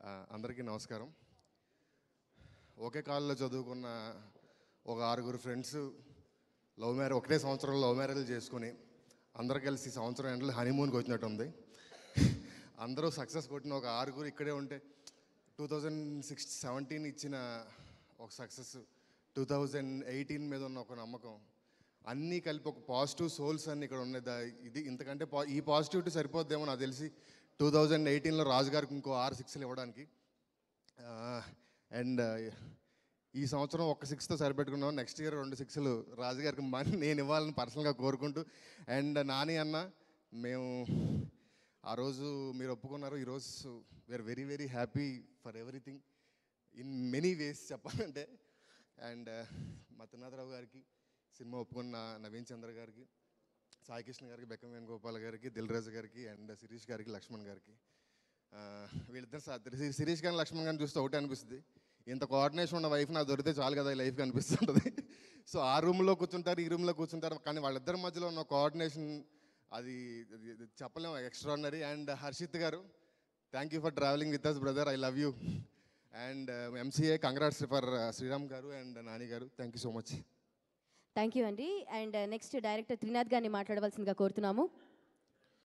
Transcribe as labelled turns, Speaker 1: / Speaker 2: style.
Speaker 1: ఆ, అందరికీ నమస్కారం ఒకే కాలంలో చదువుకున్న ఒక ఆరుగురు ఫ్రెండ్స్ లవ్ మ్యారేజ్ ఒకటే సంవత్సరంలో లవ్ మ్యారేజ్ చేసుకుని అందరు కలిసి ఈ సంవత్సరం ఎండలు హనీమూన్కి వచ్చినట్టు ఉంది అందరూ సక్సెస్ కొట్టిన ఒక ఆరుగురు ఇక్కడే ఉంటే టూ థౌజండ్ సిక్స్ సెవెంటీన్ ఇచ్చిన ఒక సక్సెస్ టూ థౌజండ్ ఎయిటీన్ మీద ఉన్న ఒక నమ్మకం అన్నీ కలిపి ఒక పాజిటివ్ సోల్స్ అన్ని ఇక్కడ ఉన్నాయి దా- ఇది ఇంతకంటే పా ఈ పాజిటివిటీ సరిపోద్దేమో నాకు తెలిసి టూ థౌజండ్ ఎయిటీన్లో రాజు గారికి ఇంకో ఆరు సిక్స్లు ఇవ్వడానికి అండ్ ఈ సంవత్సరం ఒక్క సిక్స్తో సరిపెట్టుకున్నాం నెక్స్ట్ ఇయర్ రెండు సిక్స్లు రాజుగారికి మనీ నేను ఇవ్వాలని పర్సనల్గా కోరుకుంటూ అండ్ నాని అన్న మేము ఆ రోజు మీరు ఒప్పుకున్నారు ఈరోజు we're very very happy for everything in many ways చెప్పాలంటే అండ్ మా తిన్నాథరావు గారికి సినిమా ఒప్పుకున్న నవీన్ చంద్ర గారికి సాయి కృష్ణ గారికి బెక్కం వేణుగోపాల్ గారికి దిల్ రాజు గారికి అండ్ శిరీష్ గారికి లక్ష్మణ్ గారికి ఆ, వీళ్ళిద్దరు సా- శి- శిరీష్ గారిని లక్ష్మణ్ గారిని చూస్తే ఒకటే అనిపిస్తుంది ఇంత కోఆర్డినేషన్ ఉన్న వైఫ్ నాకు దొరికితే చాలు కదా ఈ లైఫ్కి అనిపిస్తుంటుంది సో ఆ రూమ్లో కూర్చుంటారు ఈ రూమ్లో కూర్చుంటారు కానీ వాళ్ళిద్దరి మధ్యలో ఉన్న కోఆర్డినేషన్ అది అది- అది చెప్పలేము ఎక్స్ట్రాడినరీ అండ్ హర్షిత్ గారు thank you for travelling with us brother I love you and MCA congrats for Sriram గారు అండ్ నాని గారు thank you so much
Speaker 2: thank you అండి అండ్ నెక్స్ట్ డైరెక్టర్ త్రినాథ్ గారిని మాట్లాడవలసిందిగా కోరుతున్నాము